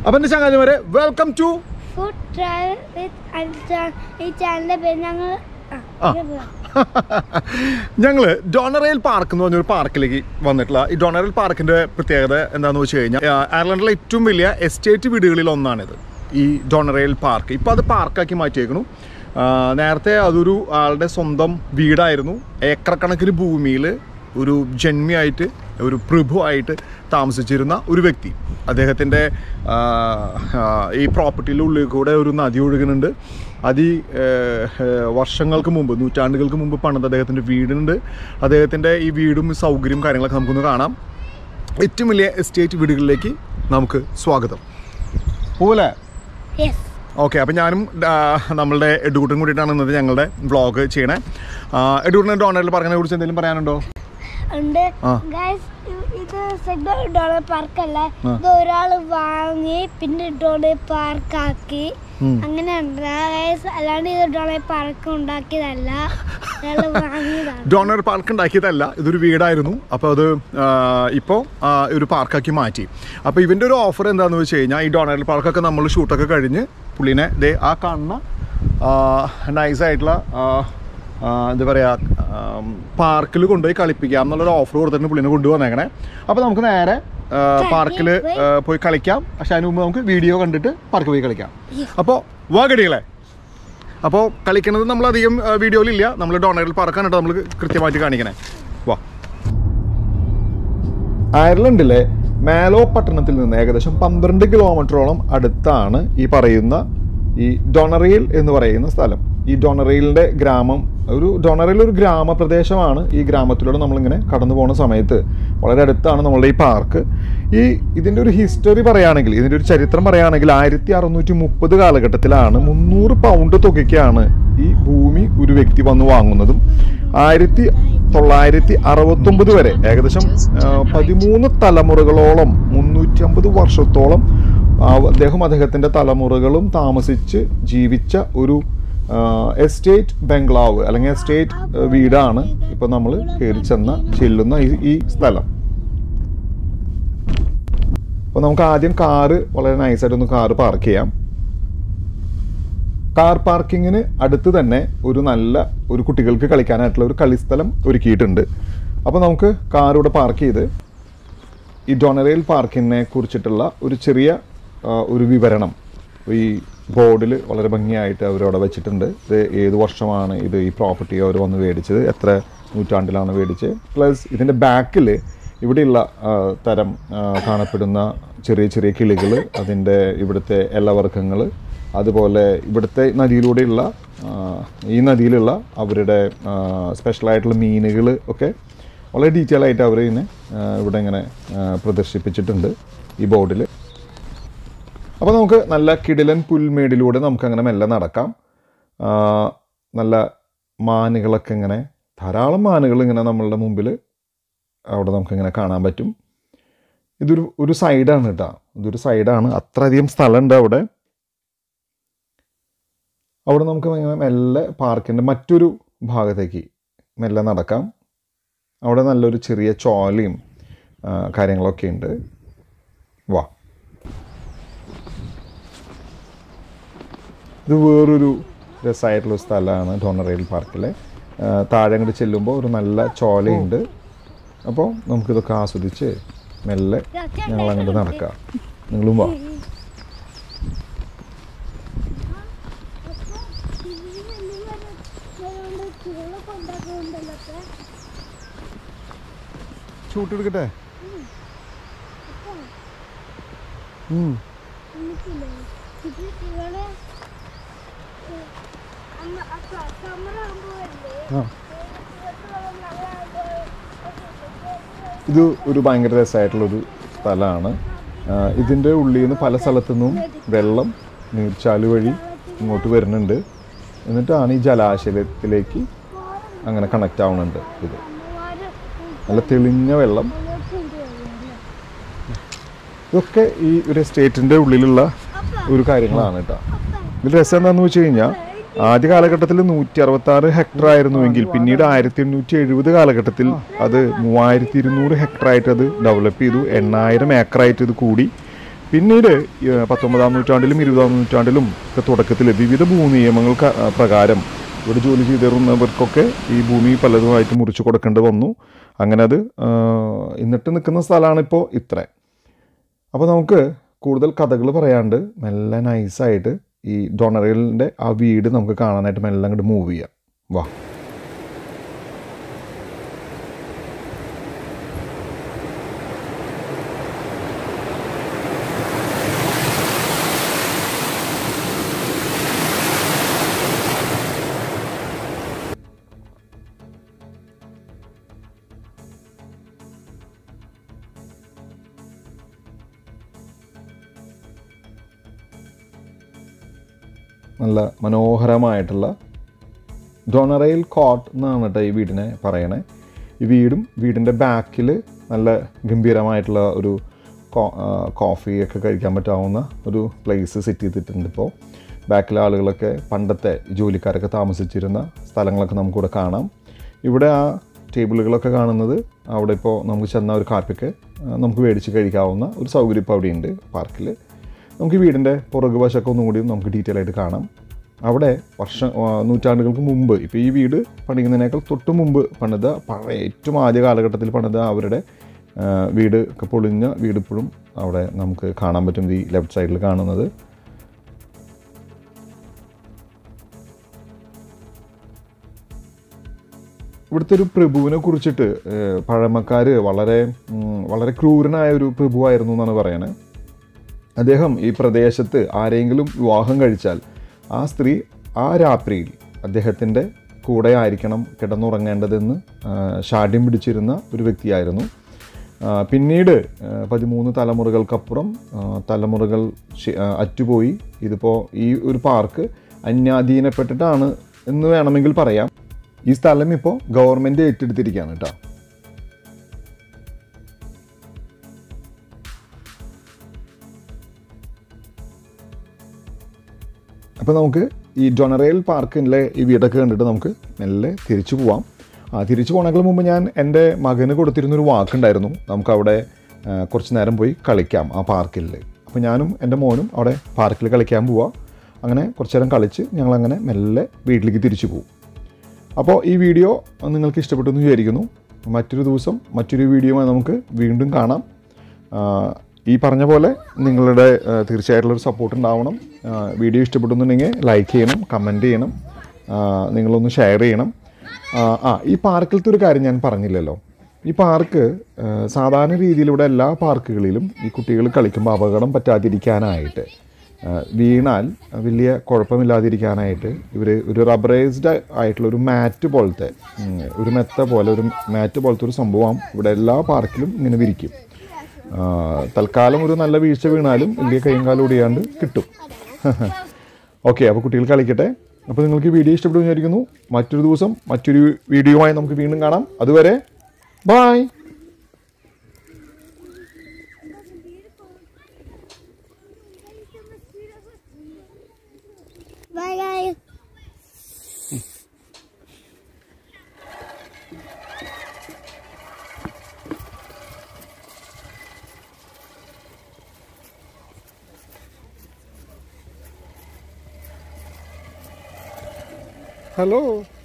അപ്പം എൻ്റെ ചങ്ങാതിമാരെ welcome to food travel with Alsan ഈ ചാനലിന്റെ പേര് ഞങ്ങൾ ആ. ഞങ്ങൾ ഡോണറയിൽ പാർക്ക് എന്ന് പറഞ്ഞൊരു പാർക്കിലേക്ക് വന്നിട്ടുള്ള ഈ ഡോണറയിൽ പാർക്കിന്റെ പ്രത്യേകത എന്താണെന്ന് വെച്ച് കഴിഞ്ഞാൽ ആ, അയർലൻഡിലെ ഏറ്റവും വലിയ എസ്റ്റേറ്റ് വീടുകളിൽ ഒന്നാണിത് ഈ ഡോണറയിൽ പാർക്ക് ഇപ്പോൾ അത് പാർക്കാക്കി മാറ്റിയേക്കണു ആ, നേരത്തെ അതൊരു ആളുടെ സ്വന്തം വീടായിരുന്നു ഏക്കർ കണക്കിന് ഭൂമിയിൽ ഒരു ജന്മിയായിട്ട് ഒരു പ്രഭുവായിട്ട് താമസിച്ചിരുന്ന ഒരു വ്യക്തി അദ്ദേഹത്തിൻ്റെ ആ, ആ, ഈ പ്രോപ്പർട്ടിയുടെ ഉള്ളിൽ കൂടെ ഒരു നദി ഒഴുകുന്നുണ്ട് അതി ഏഹ്, ഏഹ്, വർഷങ്ങൾക്ക് മുമ്പ് നൂറ്റാണ്ടുകൾക്ക് മുമ്പ് പണിത് അദ്ദേഹത്തിൻ്റെ വീടുണ്ട് അദ്ദേഹത്തിൻ്റെ ഈ വീടും സൗകര്യവും കാര്യങ്ങളൊക്കെ നമുക്കൊന്ന് കാണാം ഏറ്റവും വലിയ എസ്റ്റേറ്റ് വീടുകളിലേക്ക് നമുക്ക് സ്വാഗതം പോലെ യെസ് ഓക്കെ അപ്പം ഞാനും ആ, നമ്മളുടെ എഡുകൂട്ടും കൂടിയിട്ടാണ് ഇന്നത്തെ ഞങ്ങളുടെ വ്ളോഗ് ചെയ്യണേ എഡുകൂട്ടിന് ഡോണറിൽ പറഞ്ഞതിനെ കുറിച്ച് എന്തെങ്കിലും പറയാനുണ്ടോ ഉണ്ട് ആ. ഗൈസ് ഇത് സെഗ്നൽ ഡോളർ പാർക്കല്ല ആ. ഇത് ഒരാൾ വാങ്ങി പിന്നെ ഡോളർ പാർക്കാക്കി ഉം. അങ്ങനെ ഗൈസ് അല്ലാണ്ട് ഇത് ഡോളർ പാർക്ക് ഉണ്ടാക്കിയതല്ല അയാൾ വാങ്ങിയതാണ് ഡോണർ പാർക്ക് ഉണ്ടാക്കിയതല്ല ഇതൊരു വീടായിരുന്നു അപ്പോൾ അത് ഇപ്പോൾ ഒരു പാർക്കാക്കി മാറ്റി അപ്പോൾ ഇവൻ്റെ ഒരു ഓഫർ എന്താണെന്ന് വെച്ച് കഴിഞ്ഞാൽ ഈ ഡോണർ പാർക്കൊക്കെ നമ്മൾ ഷൂട്ടൊക്കെ കഴിഞ്ഞ് പുള്ളിനെ ദേ ആ കാണുന്ന നൈസായിട്ടുള്ള എന്താ പറയുക പാർക്കിൽ കൊണ്ടുപോയി കളിപ്പിക്കാം എന്നുള്ളൊരു ഓഫർ കൊടുത്തിട്ട് പുള്ളിനെ കൊണ്ടുവന്നേക്കണേ അപ്പോൾ നമുക്ക് നേരെ പാർക്കിൽ പോയി കളിക്കാം പക്ഷെ അതിന് മുമ്പ് നമുക്ക് വീഡിയോ കണ്ടിട്ട് പാർക്കിൽ പോയി കളിക്കാം അപ്പോൾ വാ ഗടികളെ അപ്പോൾ കളിക്കുന്നത് നമ്മൾ അധികം വീഡിയോയിലില്ല നമ്മൾ ഡൊണേറിൽ പറക്കാനായിട്ട് നമ്മൾ കൃത്യമായിട്ട് കാണിക്കണേ വാ അയർലൻഡിലെ മാലോ പട്ടണത്തിൽ നിന്ന് ഏകദേശം പന്ത്രണ്ട് കിലോമീറ്ററോളം അടുത്താണ് ഈ പറയുന്ന ഈ ഡൊണറിയിൽ എന്ന് പറയുന്ന സ്ഥലം ഈ ഡൊണറിയിലിൻ്റെ ഗ്രാമം ഒരു ഡൊണറിയിൽ ഒരു ഗ്രാമപ്രദേശമാണ് ഈ ഗ്രാമത്തിലൂടെ നമ്മളിങ്ങനെ കടന്നു പോകുന്ന സമയത്ത് വളരെ അടുത്താണ് നമ്മളുടെ ഈ പാർക്ക് ഈ ഇതിൻ്റെ ഒരു ഹിസ്റ്ററി പറയുകയാണെങ്കിൽ ഇതിൻ്റെ ഒരു ചരിത്രം പറയുകയാണെങ്കിൽ ആയിരത്തി അറുന്നൂറ്റി മുപ്പത് കാലഘട്ടത്തിലാണ് മുന്നൂറ് പൗണ്ട് തുകയ്ക്കാണ് ഈ ഭൂമി ഒരു വ്യക്തി വന്ന് വാങ്ങുന്നതും ആയിരത്തി തൊള്ളായിരത്തി അറുപത്തൊമ്പത് വരെ ഏകദേശം ആ, പതിമൂന്ന് തലമുറകളോളം മുന്നൂറ്റി അമ്പത് വർഷത്തോളം ആ, അദ്ദേഹം അദ്ദേഹത്തിൻ്റെ തലമുറകളും താമസിച്ച് ജീവിച്ച ഒരു ആ, എസ്റ്റേറ്റ് ബംഗ്ലാവ് അല്ലെങ്കിൽ എസ്റ്റേറ്റ് ആ, വീടാണ് ഇപ്പം നമ്മൾ കയറി ചെന്ന ചെല്ലുന്ന ഈ ഈ സ്ഥലം അപ്പോൾ നമുക്ക് ആദ്യം കാറ് വളരെ നൈസായിട്ടൊന്ന് കാറ് പാർക്ക് ചെയ്യാം കാർ പാർക്കിങ്ങിന് അടുത്ത് തന്നെ ഒരു നല്ല ഒരു കുട്ടികൾക്ക് കളിക്കാനായിട്ടുള്ള ഒരു കളിസ്ഥലം ഒരുക്കിയിട്ടുണ്ട് അപ്പോൾ നമുക്ക് കാർ ഇവിടെ പാർക്ക് ചെയ്ത് ഈ ഡൊണറയിൽ പാർക്കിനെ കുറിച്ചിട്ടുള്ള ഒരു ചെറിയ ആ, ഒരു വിവരണം ഈ ബോർഡിൽ വളരെ ഭംഗിയായിട്ട് അവരവിടെ വെച്ചിട്ടുണ്ട് ഇത് ഏത് വർഷമാണ് ഇത് ഈ പ്രോപ്പർട്ടി അവർ വന്ന് മേടിച്ചത് എത്ര നൂറ്റാണ്ടിലാണ് മേടിച്ചത് പ്ലസ് ഇതിൻ്റെ ബാക്കിൽ ഇവിടെയുള്ള ആ, തരം ആ, കാണപ്പെടുന്ന ചെറിയ ചെറിയ കിളികൾ അതിൻ്റെ ഇവിടുത്തെ ഇലവർഗ്ഗങ്ങൾ അതുപോലെ ഇവിടുത്തെ നദിയിലൂടെയുള്ള ആ, ഈ നദിയിലുള്ള അവരുടെ സ്പെഷ്യലായിട്ടുള്ള മീനുകൾ ഒക്കെ വളരെ ഡീറ്റെയിൽ ആയിട്ട് അവർ ഇതിനെ ആ, ഇവിടെ ഇങ്ങനെ ആ, പ്രദർശിപ്പിച്ചിട്ടുണ്ട് ഈ ബോർഡിൽ അപ്പോൾ നമുക്ക് നല്ല കിടിലൻ പുൽമേടിലൂടെ നമുക്ക് അങ്ങനെ മെല്ലെ നടക്കാം ആ, നല്ല മാനുകളൊക്കെ ഇങ്ങനെ ധാരാളം മാനുകൾ ഇങ്ങനെ നമ്മളുടെ മുമ്പിൽ അവിടെ നമുക്കിങ്ങനെ കാണാൻ പറ്റും ഇതൊരു ഒരു സൈഡാണ് കേട്ടോ ഇതൊരു സൈഡാണ് അത്രയധികം സ്ഥലമുണ്ട് അവിടെ അവിടെ നമുക്ക് ഇങ്ങനെ മെല്ലെ പാർക്കിൻ്റെ മറ്റൊരു ഭാഗത്തേക്ക് മെല്ലെ നടക്കാം അവിടെ നല്ലൊരു ചെറിയ ചോലയും ആ, കാര്യങ്ങളൊക്കെ ഉണ്ട് വാ ഇത് വേറൊരു രസമായിട്ടുള്ള സ്ഥലമാണ് ഡോണറയിൽ പാർക്കിലെ ആ, താഴെ അങ്ങോട്ട് ചെല്ലുമ്പോൾ ഒരു നല്ല ചോലയുണ്ട് അപ്പോൾ നമുക്കിതൊക്കെ ആസ്വദിച്ച് മെല്ലെ ഞങ്ങൾ അങ്ങോട്ട് നടക്കാം നിങ്ങളും വാ ചൂട്ടെടുക്കട്ടെ ഉം. ആ. ഇത് ഒരു ഭയങ്കര രസമായിട്ടുള്ളൊരു സ്ഥലമാണ് ഇതിൻ്റെ ഉള്ളിൽ നിന്ന് പല സ്ഥലത്തു നിന്നും വെള്ളം നീർച്ചാല് വഴി ഇങ്ങോട്ട് വരുന്നുണ്ട് എന്നിട്ടാണ് ഈ ജലാശയത്തിലേക്ക് അങ്ങനെ കണക്റ്റ് ആവുന്നുണ്ട് ഇത് നല്ല തെളിഞ്ഞ വെള്ളം ഇതൊക്കെ ഈ ഒരു എസ്റ്റേറ്റിൻ്റെ ഉള്ളിലുള്ള ഒരു കാര്യങ്ങളാണ് കേട്ടോ ഇതിൽ രസം എന്താണെന്ന് വെച്ച് കഴിഞ്ഞാൽ ആദ്യ കാലഘട്ടത്തിൽ നൂറ്റി അറുപത്തി ആറ് ഹെക്ടർ ആയിരുന്നുവെങ്കിൽ പിന്നീട് ആയിരത്തി എണ്ണൂറ്റി എഴുപത് കാലഘട്ടത്തിൽ അത് മൂവായിരത്തി ഇരുന്നൂറ് ഹെക്ടർ ആയിട്ട് അത് ഡെവലപ്പ് ചെയ്തു എണ്ണായിരം ഏക്കറായിട്ട് ഇത് കൂടി പിന്നീട് ഈ, പത്തൊമ്പതാം നൂറ്റാണ്ടിലും ഇരുപതാം നൂറ്റാണ്ടിലും ഒക്കെ തുടക്കത്തിൽ വിവിധ ഭൂനിയമങ്ങൾക്ക് ആ, പ്രകാരം ഇവിടെ ജോലി ചെയ്തിരുന്നവർക്കൊക്കെ ഈ ഭൂമി പലതുമായിട്ട് മുറിച്ചു കൊടുക്കേണ്ടി വന്നു അങ്ങനെ അത് ആ, എന്നിട്ട് നിൽക്കുന്ന സ്ഥലമാണ് ഇപ്പോൾ ഇത്ര അപ്പോൾ നമുക്ക് കൂടുതൽ കഥകൾ പറയാണ്ട് മെല്ലെ നൈസായിട്ട് ഈ ഡൊണറലിൻ്റെ ആ വീട് നമുക്ക് കാണാനായിട്ട് മെല്ലെ അങ്ങോട്ട് മൂവ് ചെയ്യാം വാ നല്ല മനോഹരമായിട്ടുള്ള ഡൊണറയിൽ കോട്ട് എന്നാണ് കേട്ടോ ഈ വീടിനെ പറയണേ ഈ വീടും വീടിൻ്റെ ബാക്കിൽ നല്ല ഗംഭീരമായിട്ടുള്ള ഒരു കോ- ആ, കോഫിയൊക്കെ കഴിക്കാൻ പറ്റാവുന്ന ഒരു പ്ലേസ് സെറ്റ് ചെയ്തിട്ടുണ്ട് ഇപ്പോൾ ബാക്കിലെ ആളുകളൊക്കെ പണ്ടത്തെ ജോലിക്കാരൊക്കെ താമസിച്ചിരുന്ന സ്ഥലങ്ങളൊക്കെ നമുക്കിവിടെ കാണാം ഇവിടെ ആ ടേബിളുകളൊക്കെ കാണുന്നത് അവിടെ ഇപ്പോൾ നമുക്ക് ചെന്ന ഒരു കാപ്പിയൊക്കെ ആ, നമുക്ക് മേടിച്ച് കഴിക്കാവുന്ന ഒരു സൗകര്യം ഇപ്പോൾ അവിടെയുണ്ട് പാർക്കിൽ നമുക്ക് ഈ വീടിൻ്റെ പുറകു വശമൊക്കെ ഒന്നും കൂടി നമുക്ക് ഡീറ്റെയിൽ ആയിട്ട് കാണാം അവിടെ വർഷ ആ, നൂറ്റാണ്ടുകൾക്ക് മുമ്പ് ഇപ്പോൾ ഈ വീട് പണിയുന്നതിനേക്കാൾ തൊട്ട് മുമ്പ് പണിത പഴയ ഏറ്റവും ആദ്യ കാലഘട്ടത്തിൽ പണിത അവരുടെ ആ, വീട് ഒക്കെ പൊളിഞ്ഞ വീട് ഇപ്പോഴും അവിടെ നമുക്ക് കാണാൻ പറ്റും ഈ ലെഫ്റ്റ് സൈഡിൽ കാണുന്നത് ഇവിടുത്തെ ഒരു പ്രഭുവിനെ കുറിച്ചിട്ട് ഏഹ്, പഴമക്കാർ വളരെ ഉം, വളരെ ക്രൂരനായ ഒരു പ്രഭുവായിരുന്നു എന്നാണ് പറയണേ അദ്ദേഹം ഈ പ്രദേശത്ത് ആരെങ്കിലും വിവാഹം കഴിച്ചാൽ ആ സ്ത്രീ ആ രാത്രിയിൽ അദ്ദേഹത്തിൻ്റെ കൂടെ ആയിരിക്കണം കിടന്നുറങ്ങേണ്ടതെന്ന് ആ, ശാഠ്യം പിടിച്ചിരുന്ന ഒരു വ്യക്തിയായിരുന്നു ആ, പിന്നീട് ആ, പതിമൂന്ന് തലമുറകൾക്കപ്പുറം ആ, തലമുറകൾ ശി- ആ, അറ്റുപോയി ഇതിപ്പോൾ ഈ ഒരു പാർക്ക് അന്യാധീനപ്പെട്ടിട്ടാണ് എന്ന് വേണമെങ്കിൽ പറയാം ഈ സ്ഥലം ഇപ്പോൾ ഗവൺമെൻറ് ഏറ്റെടുത്തിരിക്കുകയാണ് കേട്ടോ അപ്പോൾ നമുക്ക് ഈ ഡൊണറേൽ പാർക്കിലെ ഈ വീടൊക്കെ കണ്ടിട്ട് നമുക്ക് മെല്ലെ തിരിച്ചു പോവാം ആ തിരിച്ചു പോകണേക്കാൾ മുമ്പ് ഞാൻ എൻ്റെ മകന് കൊടുത്തിരുന്നൊരു വാക്കുണ്ടായിരുന്നു നമുക്ക് അവിടെ ആ, കുറച്ച് നേരം പോയി കളിക്കാം ആ പാർക്കിൽ അപ്പോൾ ഞാനും എൻ്റെ മോനും അവിടെ പാർക്കിൽ കളിക്കാൻ പോവാം അങ്ങനെ കുറച്ച് നേരം കളിച്ച് ഞങ്ങളങ്ങനെ മെല്ലെ വീട്ടിലേക്ക് തിരിച്ചു പോകും അപ്പോൾ ഈ വീഡിയോ നിങ്ങൾക്ക് ഇഷ്ടപ്പെട്ടു എന്ന് വിചാരിക്കുന്നു മറ്റൊരു ദിവസം മറ്റൊരു വീഡിയോയുമായി നമുക്ക് വീണ്ടും കാണാം ആ, ഈ പറഞ്ഞ പോലെ നിങ്ങളുടെ ആ, തീർച്ചയായിട്ടുള്ളൊരു സപ്പോർട്ട് ഉണ്ടാവണം ആ, വീഡിയോ ഇഷ്ടപ്പെടുന്നുണ്ടെങ്കിൽ ലൈക്ക് ചെയ്യണം കമൻറ്റ് ചെയ്യണം ആ, നിങ്ങളൊന്ന് ഷെയർ ചെയ്യണം ആ, ആ ഈ പാർക്കിലത്തെ ഒരു കാര്യം ഞാൻ പറഞ്ഞില്ലല്ലോ ഈ പാർക്ക് ആ, സാധാരണ രീതിയിൽ ഇവിടെ എല്ലാ പാർക്കുകളിലും ഈ കുട്ടികൾ കളിക്കുമ്പോൾ അപകടം പറ്റാതിരിക്കാനായിട്ട് ആ, വീണാൽ വലിയ കുഴപ്പമില്ലാതിരിക്കാനായിട്ട് ഇവർ ഒരു റബ്ബറൈസ്ഡ് ആയിട്ടുള്ള ഒരു മാറ്റ് പോലത്തെ ഉം, ഒരു മെത്ത പോലെ ഒരു മാറ്റ് പോലത്തെ ഒരു സംഭവം ഇവിടെ എല്ലാ പാർക്കിലും ഇങ്ങനെ വിരിക്കും ആ, തൽക്കാലം ഒരു നല്ല വീഴ്ച വീണാലും വലിയ കൈയും കാലും ഒടിയാണ്ട് കിട്ടും ഓക്കെ അപ്പോൾ കുട്ടികൾ കളിക്കട്ടെ അപ്പോൾ നിങ്ങൾക്ക് ഈ വീഡിയോ ഇഷ്ടപ്പെട്ടു എന്ന് വിചാരിക്കുന്നു മറ്റൊരു ദിവസം മറ്റൊരു വീഡിയോയുമായി നമുക്ക് വീണ്ടും കാണാം അതുവരെ ബായ് Bye, guys. ഹലോ